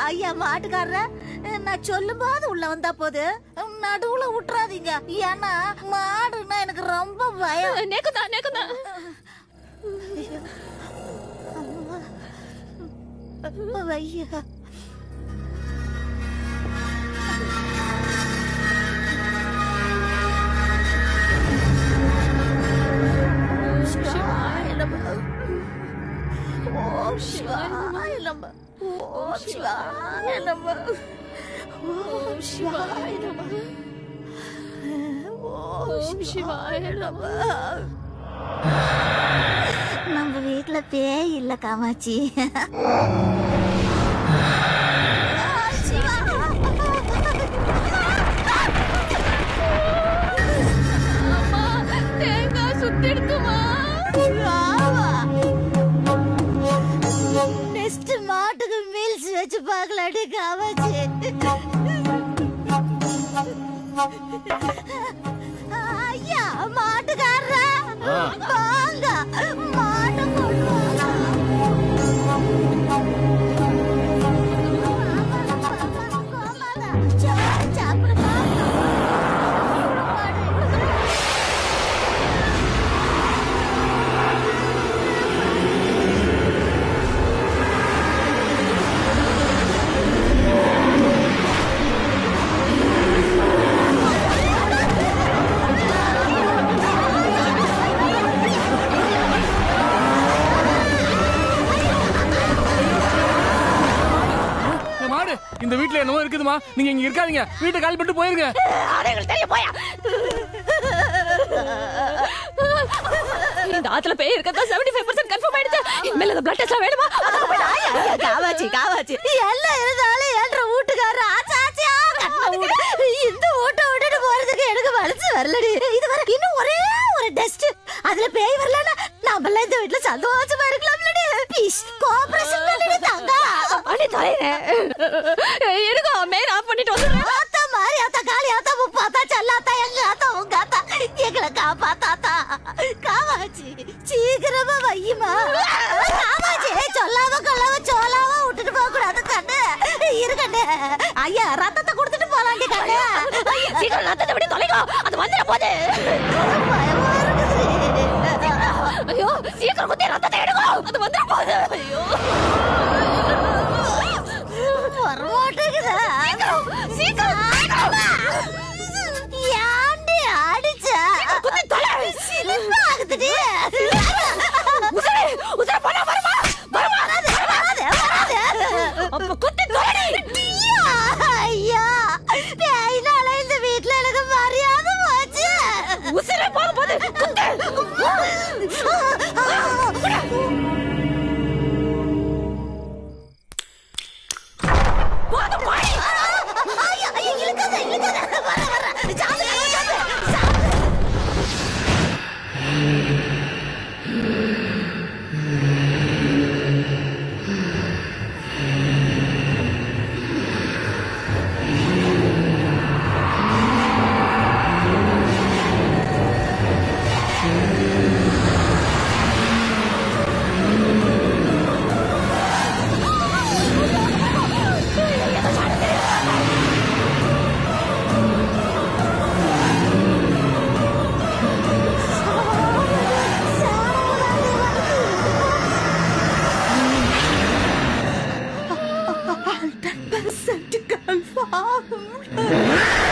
ஐயா மாட்டுக்காரர நான் சொல்லும் போது உள்ள வந்தா போது நடுவுல விட்டுறாதீங்க ஏன்னா மாடுன்னா எனக்கு ரொம்ப பயம் நேக்குதா நேக்குதா ஐயா சிவாய நம ஓம் சிவாய நம ஓம் சிவாய நம ஓம் சிவாய நம ஓம் சிவாய நம நம்ம வீட்ல பேய் இல்ல காமாட்சி அம்மா தேங்காய் சுத்திடுத்துமா நெக்ஸ்ட் மாட்டுக்கு மீல்ஸ் வச்சு பார்க்கலாடி காமாட்சி ஐயா மாட்டுக்காரரா வாங்க மாட்டு கொண்டு இந்த மாடு இந்த வீட்ல என்னமோ இருக்குதுமா நீங்க இங்க இருக்காதீங்க வீட்டை காலி பண்ணிட்டு போயிருங்க இந்த ஆத்துல பேய் இருக்கதா 75% கன்ஃபார்ம் ஆயிடுச்சு இனிமேல் அந்த பிளட் டெஸ்ட்லாம் வேணுமா காவாச்சி காவாச்சி எல்லாம் இருந்தாலும் என்ற வீட்டுக்காரர் ஆச்சாச்சியா இந்த வீட்டை விட்டுட்டு போறதுக்கு எனக்கு மனசு வரலடி இது வர இன்னும் ஒரே ஒரு டெஸ்ட் அதுல பேய் வரலன்னா நாமெல்லாம் இந்த வீட்டுல சந்தோஷமா இருக்கலாம்லடி ப்ளீஸ் கோஆபரேஷன் பண்ணி தங்கா பண்ணி தொலைறேன் இருங்க மெயின் ஆஃப் பண்ணிட்டு வந்துடுறேன் ஆத்தா மாறி ஆத்தா காளி ஆத்தா முப்பாத்தா செல்லாத்தா எங்க ஆத்தா உங்க ஆத்தா எங்களை காப்பாத்தாத்தா காவாச்சி சீக்கிரமா வையுமா காவாச்சி சொல்லாம கொள்ளாம சோலாம விட்டுட்டு போக கூடாது கண்ணு இருக்கண்ணு ஐயா ரத்தத்தை கொடுத்துட்டு போலாண்டி கண்ணு சீக்கிரம் ரத்தத்தை விட்டு தொலைங்க அது வந்துட போகுது பயமா இருக்குது ஐயோ சீக்கிரம் குத்தி ரத்தத்தை எடுங்க அது வந்துட போகுது ஐயோ வரமாட்டேங்குதா சீக்கிரம் ஏன்டி அடிச்ச குத்தி தொலை சிலிப்பா ஆகுதுடி உசரே உசரே போனா வருமா வருமா வராது வராது வராது அப்ப குத்தி தொலை ஐயா ஐயா பேயினால இந்த வீட்ல எனக்கு மரியாதை போச்சு உசரே போக போகுது குத்து போதும் பாடி ஐயா ஐயா இழுக்காத இழுக்காத வர வர சாமி சாமி சாமி Hundred percent confirmed.